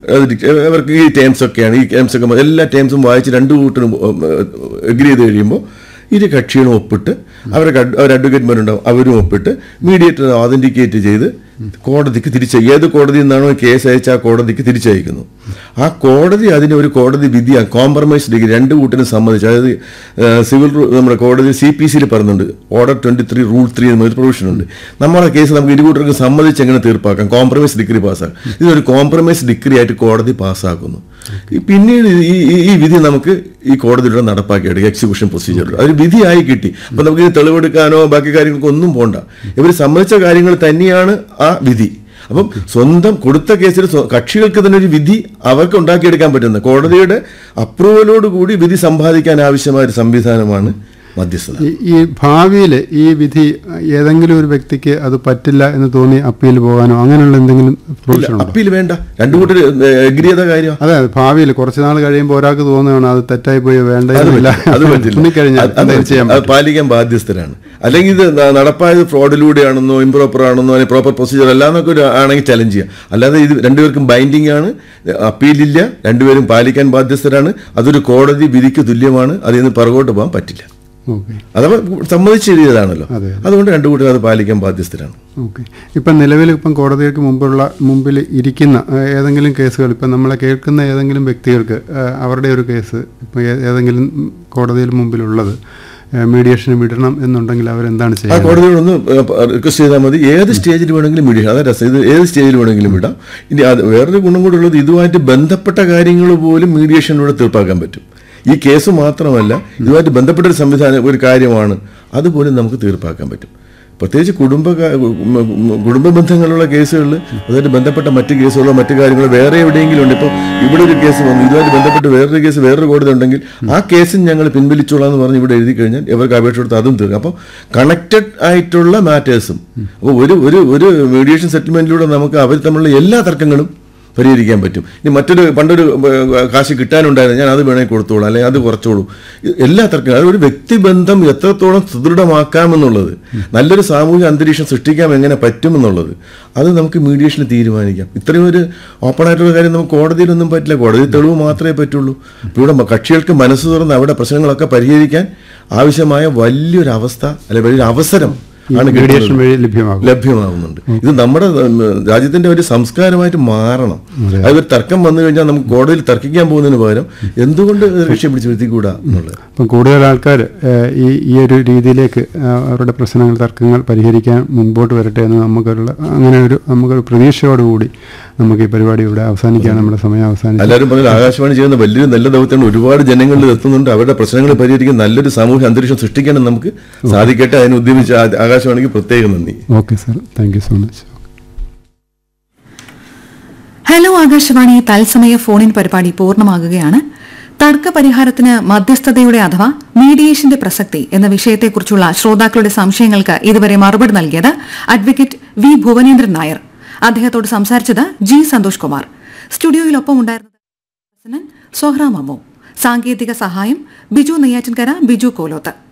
അത് ഡിക്- അവർക്ക് ഈ ടേംസ് ഒക്കെയാണ് ഈ ടേംസ് ഒക്കെ മതി. എല്ലാ ടേംസും വായിച്ച് രണ്ട് കൂട്ടിനും എഗ്രി ചെയ്ത് കഴിയുമ്പോൾ ഇരു കക്ഷികളും ഒപ്പിട്ട് അവരുടെ അഡ്- അവർ അഡ്വക്കേറ്റ്മാരുണ്ടാവും അവരും ഒപ്പിട്ട് മീഡിയേറ്റർ ഓതന്റിക്കേറ്റ് ചെയ്ത് കോടതിക്ക് തിരിച്ച് ഏത് കോടതിയിൽ നിന്നാണോ കേസ് അയച്ച ആ കോടതിക്ക് തിരിച്ചയക്കുന്നു ആ കോടതി അതിന് ഒരു കോടതി വിധി കോംപ്രമൈസ് ഡിഗ്രി രണ്ട് കൂട്ടിനും സമ്മതിച്ച് അതായത് ഏഹ്, സിവിൽ റൂ- നമ്മുടെ കോടതി സി പി സിയിൽ പറയുന്നുണ്ട് order twenty three rule three എന്നൊരു പ്രൊവിഷൻ ഉണ്ട് നമ്മുടെ കേസ് നമുക്ക് ഇരു കൂട്ടർക്ക് സമ്മതിച്ച് എങ്ങനെ തീർപ്പാക്കാം കോംപ്രമൈസ് ഡിഗ്രി പാസ്സാക്കാം ഇതൊരു കോംപ്രമൈസ് ഡിഗ്രി ആയിട്ട് കോടതി പാസ്സാക്കുന്നു ഈ പിന്നീട് ഈ ഈ- ഈ വിധി നമുക്ക് ഈ കോടതിയുടെ നടപ്പാക്കിയെടുക്കുക എക്സിക്യൂഷൻ പ്രൊസീജിയർ അതൊരു വിധിയായി കിട്ടി അപ്പൊ നമുക്ക് ഇത് തെളിവെടുക്കാനോ ബാക്കി കാര്യങ്ങൾക്കോ ഒന്നും പോണ്ട ഇവർ സമ്മതിച്ച കാര്യങ്ങൾ തന്നെയാണ് ആ വിധി അപ്പം സ്വന്തം കൊടുത്ത കേസിൽ സ്വ- കക്ഷികൾക്ക് തന്നെ ഒരു വിധി അവർക്ക് ഉണ്ടാക്കിയെടുക്കാൻ പറ്റുന്ന കോടതിയുടെ അപ്രൂവലോട് കൂടി വിധി സമ്പാദിക്കാൻ ആവശ്യമായ ഒരു സംവിധാനമാണ് മധ്യസ്ഥത ഈ- ഈ ഭാവിയിൽ ഈ വിധി ഏതെങ്കിലും ഒരു വ്യക്തിക്ക് അത് പറ്റില്ല എന്ന് തോന്നി അപ്പീൽ പോകാനോ അങ്ങനെയുള്ള എന്തെങ്കിലും പ്രൊവിഷൻ ഉണ്ടോ അപ്പീൽ വേണ്ട രണ്ടു കൂട്ടർ എഗ്രി ചെയ്ത കാര്യം അതെ ഭാവിയിൽ കുറച്ച് നാൾ കഴിയുമ്പോൾ ഒരാൾക്ക് തോന്നുകയാണ് അത് തെറ്റായി പോയി വേണ്ട അത് എന്നില്ല. പറ്റില്ല. അത് പറ്റില്ല. തുണിക്കഴിഞ്ഞാൽ അത് അത് എന്തെങ്കിലും ചെയ്യാൻ അത് പറ്റും പാലിക്കാൻ ബാധ്യസ്ഥരാണ് അല്ലെങ്കിൽ ഇത് ന- നടപ്പായത് ഫ്രോഡിലൂടെയാണെന്നോ ഇംപ്രോപ്പർ ആണെന്നോ അല്ലെങ്കിൽ പ്രോപ്പർ പ്രൊസീജിയർ അല്ലാന്നൊക്കെ ഒരു ആണെങ്കിൽ ചലഞ്ച് ചെയ്യാം അല്ലാതെ ഇത് രണ്ടുപേർക്കും ബൈൻഡിങ് ആണ് അപ്പീലില്ല രണ്ടുപേരും പാലിക്കാൻ ബാധ്യസ്ഥരാണ് അതൊരു കോടതി വിധിക്ക് തുല്യമാണ് അതിൽ നിന്ന് പുറകോട്ട് പോകാൻ പറ്റില്ല ഓക്കെ അഥവാ സമ്മതിച്ച് എഴുതിയതാണല്ലോ അതെ. അതുകൊണ്ട് രണ്ടു കൂട്ടർ അത് പാലിക്കാൻ ബാധ്യസ്ഥരാണ് ഓക്കെ ഇപ്പം നിലവിൽ ഇപ്പം കോടതിക്ക് മുമ്പുള്ള മുമ്പിൽ ഇരിക്കുന്ന ആ, ഏതെങ്കിലും കേസുകൾ ഇപ്പം നമ്മളെ കേൾക്കുന്ന ഏതെങ്കിലും വ്യക്തികൾക്ക് ആ, അവരുടെ ഒരു കേസ് ഇപ്പം ഏ- ഏതെങ്കിലും കോടതിയിൽ മുമ്പിലുള്ളത് മീഡിയേഷന് വിടണം എന്നുണ്ടെങ്കിൽ അവരെന്താണ് ആ ചെയ്യുന്നത് കോടതിയോടൊന്ന് റിക്വസ്റ്റ് ചെയ്താൽ മതി ഏത് സ്റ്റേജിൽ വേണമെങ്കിലും മീഡിയ അതാ രസം ഇത് ഏത് സ്റ്റേജിൽ വേണമെങ്കിലും വിടാം ഇനി അത് വേറൊരു ഗുണം കൂടെ ഉള്ളത് ഇതുമായിട്ട് ബന്ധപ്പെട്ട കാര്യങ്ങൾ പോലും മീഡിയേഷനിലൂടെ തീർപ്പാക്കാൻ പറ്റും ഈ കേസ് മാത്രമല്ല ഇതുമായിട്ട് ബന്ധപ്പെട്ട ഒരു സംവിധാനം ഒരു കാര്യമാണ് അതുപോലും നമുക്ക് തീർപ്പാക്കാൻ പറ്റും പ്രത്യേകിച്ച് കുടുംബ കാ- ഉം, ഉം, കുടുംബ ബന്ധങ്ങളുള്ള കേസുകളിൽ അതുമായിട്ട് ബന്ധപ്പെട്ട മറ്റ് കേസുകളോ മറ്റു കാര്യങ്ങളോ വേറെ എവിടെയെങ്കിലും ഉണ്ട് ഇപ്പോൾ ഇവിടെ ഒരു കേസ് വന്നു ഇതുമായിട്ട് ബന്ധപ്പെട്ട് വേറൊരു കേസ് വേറൊരു കോടതി ഉണ്ടെങ്കിൽ ആ കേസും ഞങ്ങൾ പിൻവലിച്ചോളാം എന്ന് പറഞ്ഞ് ഇവിടെ എഴുതി കഴിഞ്ഞാൽ ഇവർക്ക് അപേക്ഷ കൊടുത്ത് അതും തീർക്കും അപ്പോൾ കണക്റ്റഡ് ആയിട്ടുള്ള മാറ്റേഴ്സും അപ്പോൾ ഒരു ഒരു ഒരു മീഡിയേഷൻ സെറ്റിൽമെന്റിലൂടെ നമുക്ക് അവർ തമ്മിലുള്ള എല്ലാ തർക്കങ്ങളും പരിഹരിക്കാൻ പറ്റും ഇനി മറ്റൊരു പണ്ടൊരു ഏർ, കാശ് കിട്ടാനുണ്ടായിരുന്നു ഞാൻ അത് വേണമെങ്കിൽ കൊടുത്തോളൂ അല്ലെങ്കിൽ അത് കുറച്ചോളൂ ഇത് എല്ലാ തർക്കം അത് ഒരു വ്യക്തിബന്ധം എത്രത്തോളം സുദൃഢമാക്കാമെന്നുള്ളത് നല്ലൊരു സാമൂഹിക അന്തരീക്ഷം സൃഷ്ടിക്കാൻ എങ്ങനെ പറ്റുമെന്നുള്ളത് അത് നമുക്ക് മീഡിയേഷനിൽ തീരുമാനിക്കാം ഇത്രയും ഒരു ഓപ്പൺ ആയിട്ടുള്ള കാര്യം നമുക്ക് കോടതിയിലൊന്നും പറ്റില്ല കോടതി തെളിവ് മാത്രമേ പറ്റുള്ളൂ ഇപ്പോൾ ഇവിടെ കക്ഷികൾക്ക് മനസ്സ് തുറന്ന് അവിടെ പ്രശ്നങ്ങളൊക്കെ പരിഹരിക്കാൻ ആവശ്യമായ വലിയൊരു അവസ്ഥ അല്ലെങ്കിൽ വലിയൊരു അവസരം ആണ് മീഡിയേഷൻ കിട്ടുന്നത്. വഴി ലഭ്യമാകും ലഭ്യമാകുന്നുണ്ട് ഇത് നമ്മുടെ ഉം, രാജ്യത്തിന്റെ ഒരു സംസ്കാരമായിട്ട് മാറണം അത് ഒരു തർക്കം വന്നു കഴിഞ്ഞാൽ നമുക്ക് കോടതിയിൽ തർക്കിക്കാൻ പോകുന്നതിന് പകരം എന്തുകൊണ്ട് ലക്ഷ്യം പിടിച്ച് വരുത്തിക്കൂടാ എന്നുള്ളത് അപ്പം കൂടുതൽ ആൾക്കാർ ഈ ഈ ഒരു രീതിയിലേക്ക് ആ, അവരുടെ പ്രശ്നങ്ങൾ തർക്കങ്ങൾ പരിഹരിക്കാൻ മുൻപോട്ട് വരട്ടെ എന്ന് നമുക്കുള്ള അങ്ങനെ ഒരു നമുക്കൊരു പ്രതീക്ഷയോടുകൂടി നമുക്ക് ഈ പരിപാടി ഇവിടെ അവസാനിക്കുകയാണ് നമ്മുടെ സമയം അവസാനിച്ചു എല്ലാവരും പറഞ്ഞാൽ ആകാശവാണി ചെയ്യുന്ന വലിയൊരു നല്ല ദൗത്യമാണ് ഒരുപാട് ജനങ്ങളിൽ എത്തുന്നുണ്ട് അവരുടെ പ്രശ്നങ്ങൾ പരിഹരിക്കാൻ നല്ലൊരു സാമൂഹ്യ അന്തരീക്ഷം സൃഷ്ടിക്കാനും നമുക്ക് സാധിക്കട്ടെ അതിന് ഉദ്യമിച്ച ആ- ആകാശവാണിക്ക് പ്രത്യേകം നന്ദി okay sir thank you so much hello Akashvani തത്സമയ ഫോണിൻ പരിപാടി പൂർണ്ണമാകുകയാണ് തർക്ക പരിഹാരത്തിന് മധ്യസ്ഥതയുടെ അഥവാ മീഡിയേഷന്റെ പ്രസക്തി എന്ന വിഷയത്തെക്കുറിച്ചുള്ള ശ്രോതാക്കളുടെ സംശയങ്ങൾക്ക് ഇതുവരെ മറുപടി നൽകിയത് അഡ്വക്കേറ്റ് വി ഭുവനേന്ദ്രൻ നായർ അദ്ദേഹത്തോട് സംസാരിച്ചത് ജി സന്തോഷ് കുമാർ സ്റ്റുഡിയോയിലൊപ്പം ഉണ്ടായിരുന്നത് സോഹ്റ മമോ സാങ്കേതിക സഹായം ബിജു നെയ്യാറ്റിൻകര ബിജു കോലോത്ത്